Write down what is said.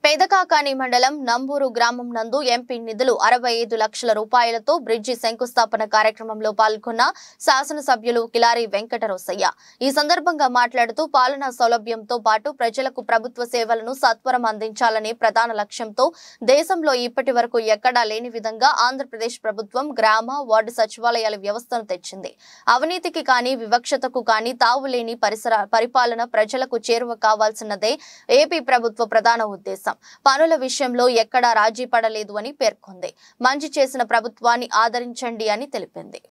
పేదకాకాని మండలం నంబూరు గ్రామం నందు ఎంపీ నిధులు అరవై ఐదు లక్షల రూపాయలతో బ్రిడ్జి శంకుస్థాపన కార్యక్రమంలో పాల్గొన్న శాసనసభ్యులు కిలారి వెంకటరోసయ్య ఈ సందర్భంగా మాట్లాడుతూ పాలనా సౌలభ్యంతో పాటు ప్రజలకు ప్రభుత్వ సేవలను సత్వరం అందించాలనే ప్రధాన లక్ష్యంతో దేశంలో ఇప్పటి వరకు ఎక్కడా లేని విధంగా ఆంధ్రప్రదేశ్ ప్రభుత్వం గ్రామ వార్డు సచివాలయాల వ్యవస్థను తెచ్చింది అవినీతికి కానీ వివక్షతకు కానీ తావులేని పరిసర పరిపాలన ప్రజలకు చేరువ కావాల్సినదే ఏపీ ప్రభుత్వ ప్రధాన ఉద్దేశం పనుల విషయంలో ఎక్కడా రాజీ పడలేదు అని పేర్కొంది మంచి చేసిన ప్రభుత్వాన్ని ఆదరించండి అని తెలిపింది